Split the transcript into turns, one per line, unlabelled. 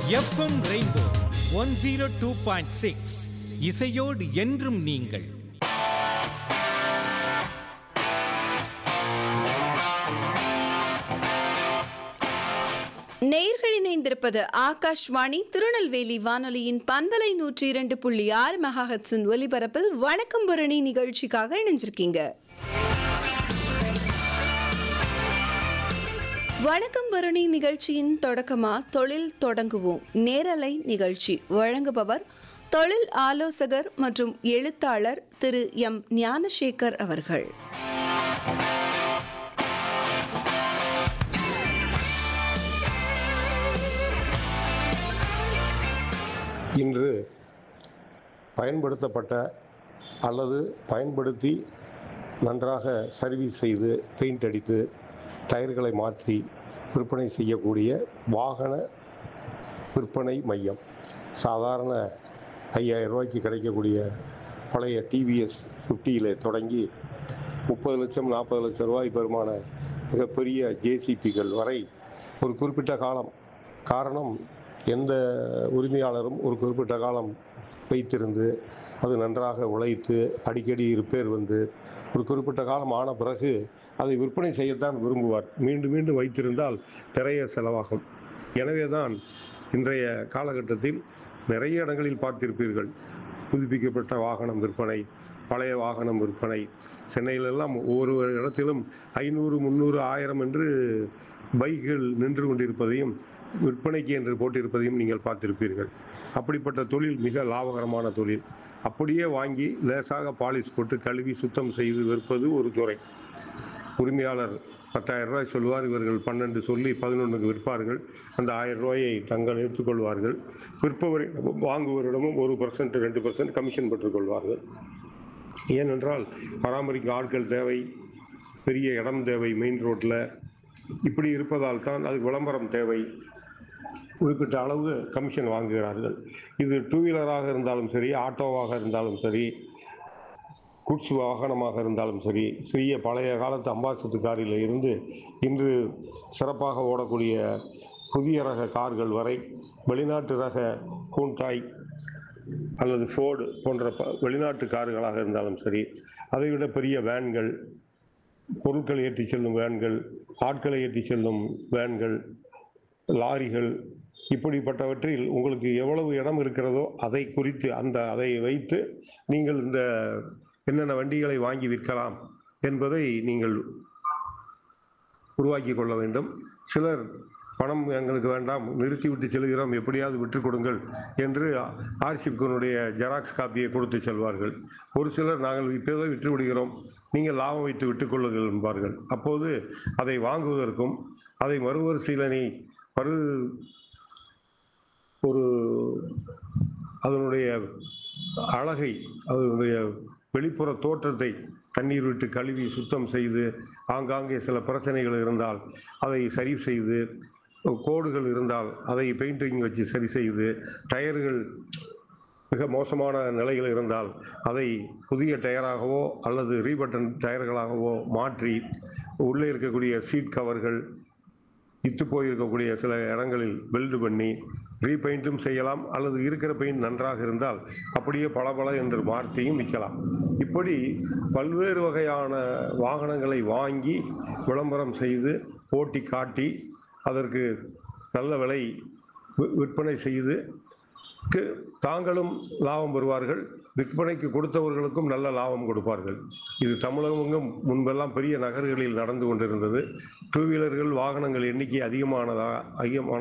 FM rainbow one zero two point six இசையோடு என்றும் நீங்கள்
நேர்கள் இணைந்திருப்பது ஆகாஷ்வாணி திருநெல்வேலி வானொலியின் பண்பலை நூற்றி இரண்டு புள்ளி ஆறு மெகாஹட்ஸின் ஒலிபரப்பில் வணக்கம் பரணி நிகழ்ச்சிக்காக இணைஞ்சிருக்கீங்க வணக்கம் பரணி நிகழ்ச்சியின் தொடக்கமா தொழில் தொடங்குவோம் நேரலை நிகழ்ச்சி வழங்குபவர் தொழில் ஆலோசகர் மற்றும் எழுத்தாளர் திரு எம் ஞானசேகர் அவர்கள்
இன்று பயன்படுத்தப்பட்ட அல்லது பயன்படுத்தி நன்றாக சர்வீஸ் செய்து பெயிண்ட் அடித்து டயர்களை மாற்றி விற்பனை செய்யக்கூடிய வாகன விற்பனை மையம் சாதாரண ஐயாயிரம் ரூபாய்க்கு கிடைக்கக்கூடிய பழைய டிவிஎஸ் ஃபிஃப்டியில் தொடங்கி முப்பது லட்சம் நாற்பது லட்சம் ரூபாய் பெருமான மிகப்பெரிய ஜேசிபிகள் வரை ஒரு குறிப்பிட்ட காலம் காரணம் எந்த உரிமையாளரும் ஒரு குறிப்பிட்ட காலம் வைத்திருந்து அது நன்றாக உழைத்து அடிக்கடி ரிப்பேர் வந்து ஒரு குறிப்பிட்ட காலம் ஆன பிறகு அதை விற்பனை செய்யத்தான் விரும்புவார் மீண்டும் மீண்டும் வைத்திருந்தால் நிறைய செலவாகும் எனவே தான் இன்றைய காலகட்டத்தில் நிறைய இடங்களில் பார்த்திருப்பீர்கள் புதுப்பிக்கப்பட்ட வாகனம் விற்பனை பழைய வாகனம் விற்பனை சென்னையிலெல்லாம் ஒவ்வொரு இடத்திலும் ஐநூறு முந்நூறு ஆயிரம் என்று பைக்குகள் நின்று கொண்டிருப்பதையும் விற்பனைக்கு என்று போட்டிருப்பதையும் நீங்கள் பார்த்திருப்பீர்கள் அப்படிப்பட்ட தொழில் மிக லாபகரமான தொழில் அப்படியே வாங்கி லேசாக பாலிஷ் போட்டு கழுவி சுத்தம் செய்து விற்பது ஒரு துறை உரிமையாளர் பத்தாயிரம் ரூபாய் சொல்வார் இவர்கள் பன்னெண்டு சொல்லி பதினொன்றுக்கு விற்பார்கள் அந்த ஆயிரம் ரூபாயை தங்கள் எடுத்துக்கொள்வார்கள் விற்பவரிடமும் வாங்குவரிடமும் ஒரு பர்சன்ட் ரெண்டு பர்சன்ட் கமிஷன் பெற்றுக்கொள்வார்கள் ஏனென்றால் பராமரிக்க ஆட்கள் தேவை பெரிய இடம் தேவை மெயின் ரோட்டில் இப்படி இருப்பதால் தான் அதுக்கு விளம்பரம் தேவை குறிப்பிட்ட அளவு கமிஷன் வாங்குகிறார்கள் இது டூ வீலராக இருந்தாலும் சரி ஆட்டோவாக இருந்தாலும் சரி குட்ஸ் வாகனமாக இருந்தாலும் சரி சிறிய பழைய காலத்து அம்பாசத்து காரில் இருந்து இன்று சிறப்பாக ஓடக்கூடிய புதிய ரக கார்கள் வரை வெளிநாட்டு ரக கூண்டாய் அல்லது ஃபோர்டு போன்ற ப- வெளிநாட்டு கார்களாக இருந்தாலும் சரி அதைவிட பெரிய வேன்கள் பொருட்களை ஏற்றி செல்லும் வேன்கள் ஆட்களை ஏற்றி செல்லும் வேன்கள் லாரிகள் இப்படிப்பட்டவற்றில் உங்களுக்கு எவ்வளவு இடம் இருக்கிறதோ அதை குறித்து அந்த அதை வைத்து நீங்கள் இந்த என்னென்ன வண்டிகளை வாங்கி விற்கலாம் என்பதை நீங்கள் உருவாக்கி கொள்ள வேண்டும் சிலர் பணம் எங்களுக்கு வேண்டாம் நிறுத்திவிட்டு செல்கிறோம் எப்படியாவது விற்றுக் கொடுங்கள் என்று ஆர்சிப்கனுடைய ஜெராக்ஸ் காப்பியை கொடுத்து செல்வார்கள் ஒரு சிலர் நாங்கள் இப்போதே விற்று விடுகிறோம் நீங்கள் லாபம் வைத்து விட்டுக் கொள்ளுங்கள் என்பார்கள் அப்போது அதை வாங்குவதற்கும் அதை மறுபரிசீலனை மறு ஒரு அதனுடைய அழகை அதனுடைய வெளிப்புற தோற்றத்தை தண்ணீர் விட்டு கழுவி சுத்தம் செய்து ஆங்காங்கே சில பிரச்சனைகள் இருந்தால் அதை சரி செய்து கோடுகள் இருந்தால் அதை பெயிண்டிங் வச்சு சரி செய்து டயர்கள் மிக மோசமான நிலையில் இருந்தால் அதை புதிய டயராகவோ அல்லது ரீபட்டன் டயர்களாகவோ மாற்றி உள்ளே இருக்கக்கூடிய சீட் கவர்கள் இத்து போயிருக்கக்கூடிய சில இடங்களில் வெல்டு பண்ணி ரீபெயிண்ட்டும் செய்யலாம் அல்லது இருக்கிற பெயிண்ட் நன்றாக இருந்தால் அப்படியே பளபள என்று மாற்றியும் விற்கலாம் இப்படி பல்வேறு வகையான வாகனங்களை வாங்கி விளம்பரம் செய்து போட்டி காட்டி அதற்கு நல்ல விலை வி- விற்பனை செய்து க்கு தாங்களும் லாபம் பெறுவார்கள் விற்பனைக்கு கொடுத்தவர்களுக்கும் நல்ல லாபம் கொடுப்பார்கள் இது தமிழகமெங்கும் முன்பெல்லாம் பெரிய நகர்களில் நடந்து கொண்டிருந்தது டூ வீலர்கள் வாகனங்கள் எண்ணிக்கை அதிகமானதா அதிகமான